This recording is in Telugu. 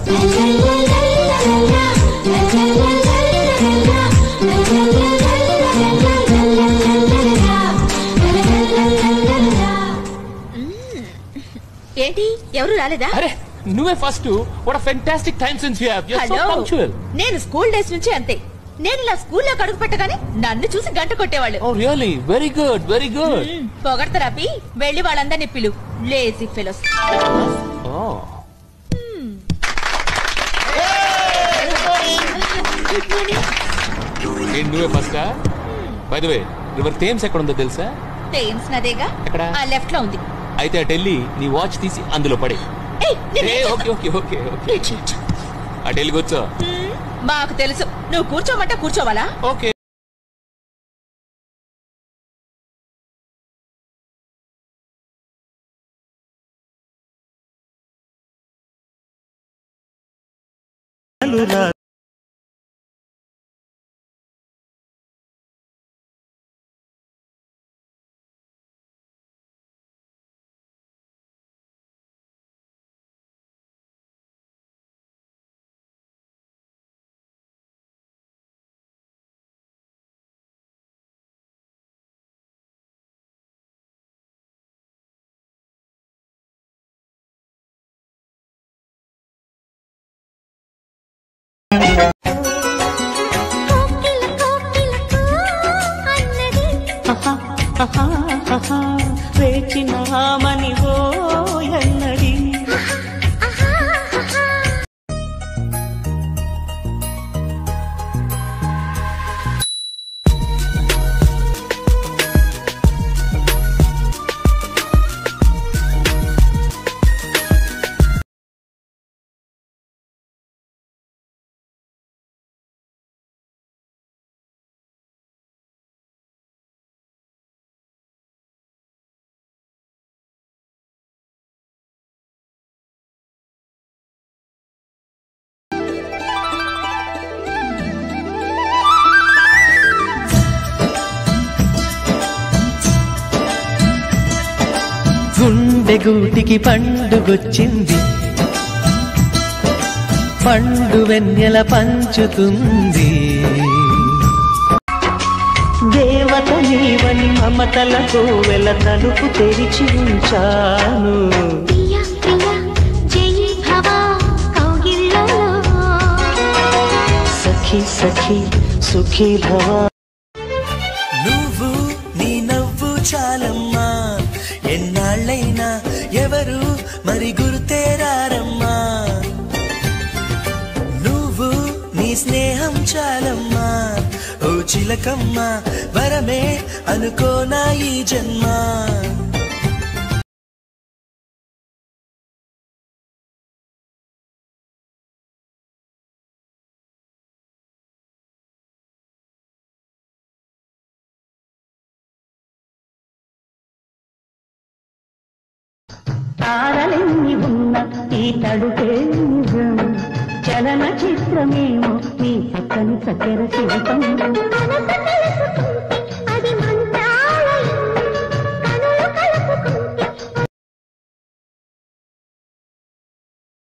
ఏంటి ఎవరు రాలేదా అరే నువ్వే first what fantastic time since you have you are so hello punctual నేను స్కూల్ డేస్ నుంచి అంతే నేను ఇలా స్కూల్లో అడుగు పెట్టగానే నన్ను చూసి గంట కొట్టేవాళ్ళు oh really very good very good hmm, పొగడతరాపి వెళ్ళి వాళ్ళందరినీ పిలు లేజీ ఫెలోస్ ఓ ఏంటి నువ్వే ఫస్టా by the way river Thames ఎక్కడ ఉందో తెలుసా థేమ్స్ నదేగా ఎక్కడ? ఆ లెఫ్ట్ లో ఉంది అయితే అటు వెళ్ళి నీ వాచ్ తీసి అందులో పడే ఏయ్, నేను ఏ ఏం ఓకే ఓకే ఓకే ఓకే అటు వెళ్ళి కూర్చో చేస్తా? మ్, మాకు తెలుసు నువ్వు కూర్చోమంటే కూర్చోవాలా ఓకే వేచినామని ఓ ఎన్నడి గుండె గూటికి పండుగొచ్చింది పండు వెన్నెల పంచుతుంది దేవత నీవని మమతలకు వెల తలుపు తెరిచి ఉంచాను ప్రియా ప్రియా జై భవ కౌగిళ్ళలో సఖి సఖి సుఖీ భవ నువ్వు నీ నవ్వు చాలమ్మా ఎన్నాళ్ళైనా ఎవరు మరి గుర్తేరారమ్మా నువ్వు నీ స్నేహం చాలమ్మా ఓ చిలకమ్మ వరమే అనుకోనా ఈ జన్మ తారలెన్ని ఉన్న ఈ తడుపే నిజం చలన చిత్రమేమో నీ పక్కని చక్కెర శిల్పం కనస తెలుసుకో